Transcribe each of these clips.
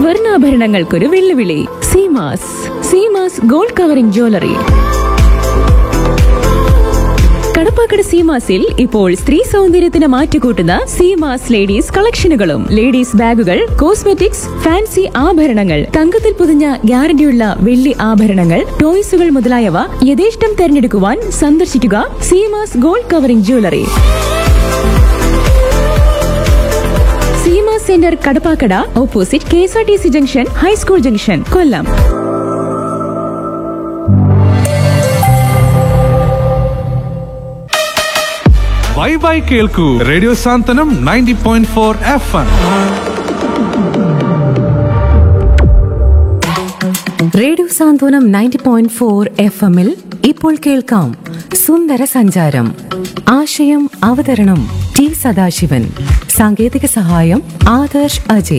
സ്വർണ്ണാഭരണങ്ങൾക്കൊരു വെല്ലുവിളി Seemas Seemas gold covering jewellery Kadappakada സീമാസിൽ ഇപ്പോൾ സ്ത്രീ സൗന്ദര്യത്തിന് മാറ്റുകൂട്ടുന്ന സീമാസ് ലേഡീസ് കളക്ഷനുകളും ലേഡീസ് ബാഗുകൾ കോസ്മെറ്റിക്സ് ഫാൻസി ആഭരണങ്ങൾ തങ്കത്തിൽ പൊതിഞ്ഞ ഗ്യാരണ്ടിയുള്ള വെള്ളി ആഭരണങ്ങൾ ടോയ്സുകൾ മുതലായവ യഥേഷ്ടം തെരഞ്ഞെടുക്കുവാൻ സന്ദർശിക്കുക Seemas gold covering jewellery Seema centre Kadappakada opposite K S R T C junction high school junction Kollam bye bye കേൾക്കൂ radio Santhwanam ninety point four F M radio Santhwanam ninety point four F എമ്മിൽ ഇപ്പോൾ കേൾക്കാം സുന്ദര സഞ്ചാരം ആശയം അവതരണം ടി സദാശിവൻ സാങ്കേതിക സഹായം ആദർശ് അജയ്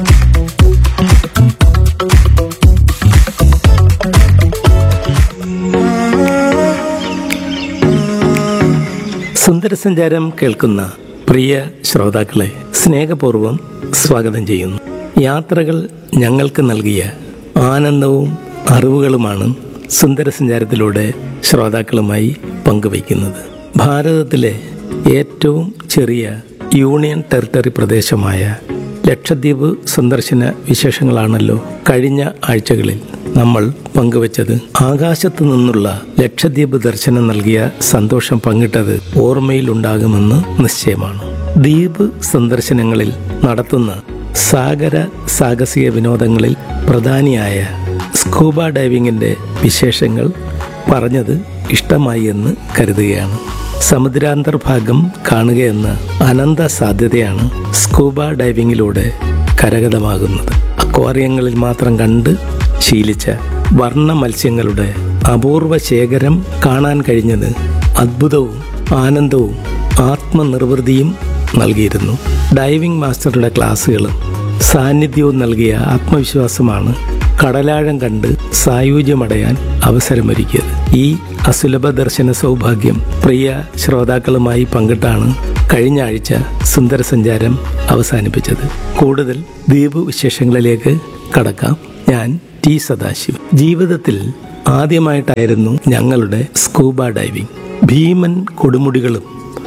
സുന്ദരസഞ്ചാരം കേൾക്കുന്ന പ്രിയ ശ്രോതാക്കളെ സ്നേഹപൂർവ്വം സ്വാഗതം ചെയ്യുന്നു യാത്രകൾ ഞങ്ങൾക്ക് നൽകിയ ആനന്ദവും അറിവുകളുമാണ് സുന്ദരസഞ്ചാരത്തിലൂടെ ശ്രോതാക്കളുമായി പങ്കുവയ്ക്കുന്നത് ഭാരതത്തിലെ ഏറ്റവും ചെറിയ യൂണിയൻ ടെറിട്ടറി പ്രദേശമായ ലക്ഷദ്വീപ് സന്ദർശന വിശേഷങ്ങളാണല്ലോ കഴിഞ്ഞ ആഴ്ചകളിൽ നമ്മൾ പങ്കുവച്ചത് ആകാശത്തു നിന്നുള്ള ലക്ഷദ്വീപ് ദർശനം നൽകിയ സന്തോഷം പങ്കിട്ടത് ഓർമ്മയിലുണ്ടാകുമെന്ന് നിശ്ചയമാണ് ദ്വീപ് സന്ദർശനങ്ങളിൽ നടത്തുന്ന സാഗര സാഹസിക വിനോദങ്ങളിൽ പ്രധാനിയായ സ്കൂബ ഡൈവിങ്ങിന്റെ വിശേഷങ്ങൾ പറഞ്ഞത് ഇഷ്ടമായി എന്ന് കരുതുകയാണ് സമുദ്രാന്തർഭാഗം കാണുകയെന്ന അനന്ത സാധ്യതയാണ് സ്കൂബ ഡൈവിങ്ങിലൂടെ കരഗതമാകുന്നത് അക്വാറിയങ്ങളിൽ മാത്രം കണ്ട് ശീലിച്ച വർണ്ണ മത്സ്യങ്ങളുടെ അപൂർവ ശേഖരം കാണാൻ കഴിഞ്ഞത് അദ്ഭുതവും ആനന്ദവും ആത്മനിർവൃതിയും നൽകിയിരുന്നു ഡൈവിംഗ് മാസ്റ്ററുടെ ക്ലാസ്സുകളും സാന്നിധ്യവും നൽകിയ ആത്മവിശ്വാസമാണ് കടലാഴം കണ്ട് സായുജ്യമടയാൻ അവസരമൊരുക്കിയത് ഈ അസുലഭ ദർശന സൗഭാഗ്യം പ്രിയ ശ്രോതാക്കളുമായി പങ്കിട്ടാണ് കഴിഞ്ഞ ആഴ്ച സുന്ദര സഞ്ചാരം അവസാനിപ്പിച്ചത് കൂടുതൽ ദ്വീപ് വിശേഷങ്ങളിലേക്ക് കടക്കാം ഞാൻ ടി സദാശിവ ജീവിതത്തിൽ ആദ്യമായിട്ടായിരുന്നു ഞങ്ങളുടെ സ്കൂബ ഡൈവിംഗ് ഭീമൻ കൊടുമുടികളും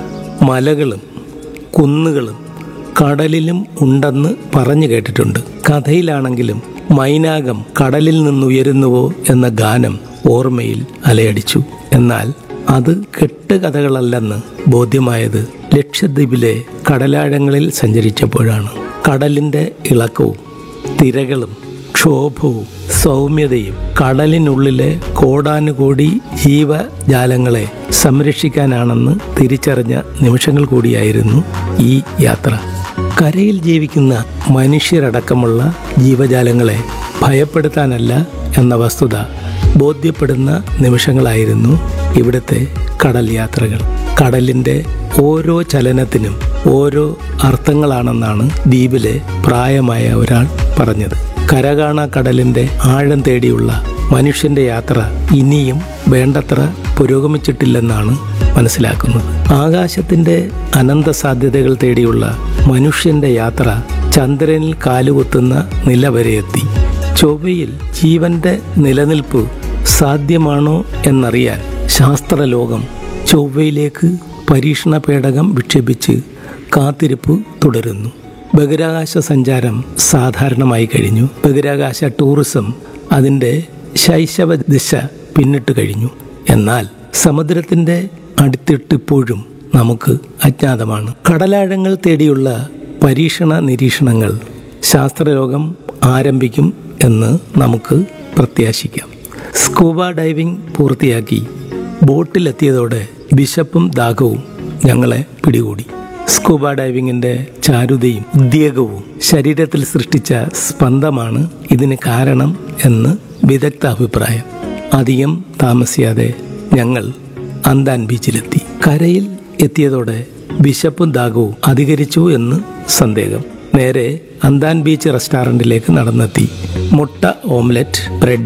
മലകളും കുന്നുകളും കടലിലും ഉണ്ടെന്ന് പറഞ്ഞു കേട്ടിട്ടുണ്ട് കഥയിലാണെങ്കിലും മൈനാകം കടലിൽ നിന്നുയരുന്നുവോ എന്ന ഗാനം ഓർമ്മയിൽ അലയടിച്ചു എന്നാൽ അത് കെട്ടുകഥകളല്ലെന്ന് ബോധ്യമായത് ലക്ഷദ്വീപിലെ കടലാഴങ്ങളിൽ സഞ്ചരിച്ചപ്പോഴാണ് കടലിന്റെ ഇളക്കവും തിരകളും ക്ഷോഭവും സൗമ്യതയും കടലിനുള്ളിലെ കോടാനുകോടി ജീവജാലങ്ങളെ സംരക്ഷിക്കാനാണെന്ന് തിരിച്ചറിഞ്ഞ നിമിഷങ്ങൾ കൂടിയായിരുന്നു ഈ യാത്ര കരയിൽ ജീവിക്കുന്ന മനുഷ്യരടക്കമുള്ള ജീവജാലങ്ങളെ ഭയപ്പെടുത്താനല്ല എന്ന വസ്തുത ബോധ്യപ്പെടുന്ന നിമിഷങ്ങളായിരുന്നു ഇവിടുത്തെ കടൽ യാത്രകൾ കടലിന്റെ ഓരോ ചലനത്തിനും ഓരോ അർത്ഥങ്ങളാണെന്നാണ് ദ്വീപിലെ പ്രായമായ ഒരാൾ പറഞ്ഞത് കരകാണ കടലിന്റെ ആഴം തേടിയുള്ള മനുഷ്യന്റെ യാത്ര ഇനിയും വേണ്ടത്ര പുരോഗമിച്ചിട്ടില്ലെന്നാണ് മനസ്സിലാക്കുന്നത് ആകാശത്തിന്റെ അനന്ത സാധ്യതകൾ തേടിയുള്ള മനുഷ്യന്റെ യാത്ര ചന്ദ്രനിൽ കാലുകുത്തുന്ന നില വരെ എത്തി ചൊവ്വയിൽ ജീവന്റെ നിലനിൽപ്പ് സാധ്യമാണോ എന്നറിയാൻ ശാസ്ത്രലോകം ചൊവ്വയിലേക്ക് പരീക്ഷണ പേടകം വിക്ഷേപിച്ച് കാത്തിരിപ്പ് തുടരുന്നു ബഹിരാകാശ സഞ്ചാരം സാധാരണമായി കഴിഞ്ഞു ബഹിരാകാശ ടൂറിസം അതിൻ്റെ ശൈശവ ദിശ പിന്നിട്ട് കഴിഞ്ഞു എന്നാൽ സമുദ്രത്തിൻ്റെ അടിത്തിട്ടിപ്പോഴും നമുക്ക് അജ്ഞാതമാണ് കടലാഴങ്ങൾ തേടിയുള്ള പരീക്ഷണ നിരീക്ഷണങ്ങൾ ശാസ്ത്രലോകം ആരംഭിക്കും എന്ന് നമുക്ക് പ്രത്യാശിക്കാം സ്കൂബ ഡൈവിംഗ് പൂർത്തിയാക്കി ബോട്ടിലെത്തിയതോടെ ബിഷപ്പും ദാഹവും ഞങ്ങളെ പിടികൂടി സ്കൂബ ഡൈവിങ്ങിന്റെ ചാരുതയും ഉദ്വേഗവും ശരീരത്തിൽ സൃഷ്ടിച്ച സ്പന്ദമാണ് ഇതിന് കാരണം എന്ന് വിദഗ്ധ അഭിപ്രായം അധികം താമസിയാതെ ഞങ്ങൾ അന്താൻ ബീച്ചിലെത്തി കരയിൽ എത്തിയതോടെ ബിഷപ്പും ദാഹവും അധികരിച്ചു എന്ന് സന്ദേഹം നേരെ അന്താൻ ബീച്ച് റെസ്റ്റോറൻറ്റിലേക്ക് നടന്നെത്തി മുട്ട ഓംലെറ്റ് ബ്രെഡ്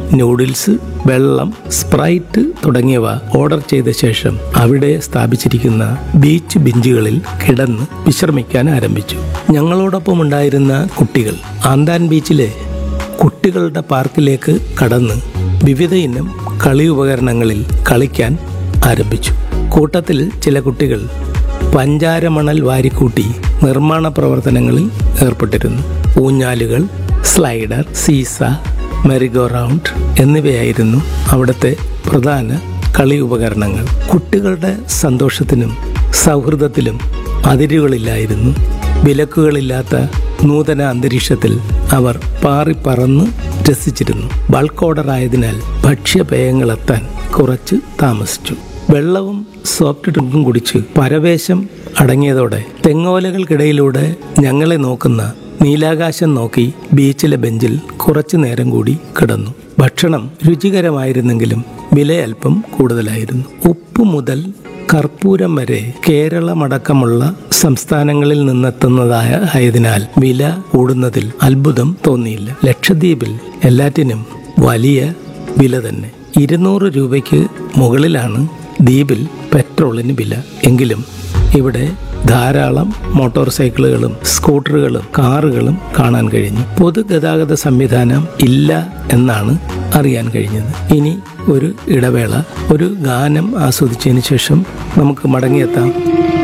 നൂഡിൽസ് വെള്ളം സ്പ്രൈറ്റ് തുടങ്ങിയവ ഓർഡർ ചെയ്ത ശേഷം അവിടെ സ്ഥാപിച്ചിരിക്കുന്ന ബീച്ച് ബെഞ്ചുകളിൽ കിടന്ന് വിശ്രമിക്കാൻ ആരംഭിച്ചു ഞങ്ങളോടൊപ്പം ഉണ്ടായിരുന്ന കുട്ടികൾ ആന്താൻ ബീച്ചിലെ കുട്ടികളുടെ പാർക്കിലേക്ക് കടന്ന് വിവിധ ഇനം കളി ഉപകരണങ്ങളിൽ കളിക്കാൻ ആരംഭിച്ചു കൂട്ടത്തിൽ ചില കുട്ടികൾ പഞ്ചാരമണൽ വാരിക്കൂട്ടി നിർമ്മാണ പ്രവർത്തനങ്ങളിൽ ഏർപ്പെട്ടിരുന്നു ഊഞ്ഞാലുകൾ സ്ലൈഡർ സീസ മെറിഗോ റൗണ്ട് എന്നിവയായിരുന്നു അവിടുത്തെ പ്രധാന കളി ഉപകരണങ്ങൾ കുട്ടികളുടെ സന്തോഷത്തിനും സൗഹൃദത്തിലും അതിരുകളില്ലായിരുന്നു വിലക്കുകളില്ലാത്ത നൂതന അന്തരീക്ഷത്തിൽ അവർ പാറിപ്പറന്ന് രസിച്ചിരുന്നു ബൾക്ക് ഓർഡർ ആയതിനാൽ ഭക്ഷ്യപേയങ്ങൾ എത്താൻ കുറച്ച് താമസിച്ചു വെള്ളവും സോഫ്റ്റ് ഡ്രിങ്കും കുടിച്ച് പരവേശം അടങ്ങിയതോടെ തെങ്ങോലകൾക്കിടയിലൂടെ ഞങ്ങളെ നോക്കുന്ന നീലാകാശം നോക്കി ബീച്ചിലെ ബെഞ്ചിൽ കുറച്ചു നേരം കൂടി കിടന്നു ഭക്ഷണം രുചികരമായിരുന്നെങ്കിലും വില അല്പം കൂടുതലായിരുന്നു ഉപ്പ് മുതൽ കർപ്പൂരം വരെ കേരളമടക്കമുള്ള സംസ്ഥാനങ്ങളിൽ നിന്നെത്തുന്നതായ ആയതിനാൽ വില കൂടുന്നതിൽ അത്ഭുതം തോന്നിയില്ല ലക്ഷദ്വീപിൽ എല്ലാറ്റിനും വലിയ വില തന്നെ ഇരുന്നൂറ് രൂപയ്ക്ക് മുകളിലാണ് ദ്വീപിൽ പെട്രോളിന് വില എങ്കിലും ഇവിടെ ധാരാളം മോട്ടോർ സൈക്കിളുകളും സ്കൂട്ടറുകളും കാറുകളും കാണാൻ കഴിഞ്ഞു പൊതുഗതാഗത സംവിധാനം ഇല്ല എന്നാണ് അറിയാൻ കഴിഞ്ഞത് ഇനി ഒരു ഇടവേള ഒരു ഗാനം ആസ്വദിച്ചതിന് ശേഷം നമുക്ക് മടങ്ങിയെത്താം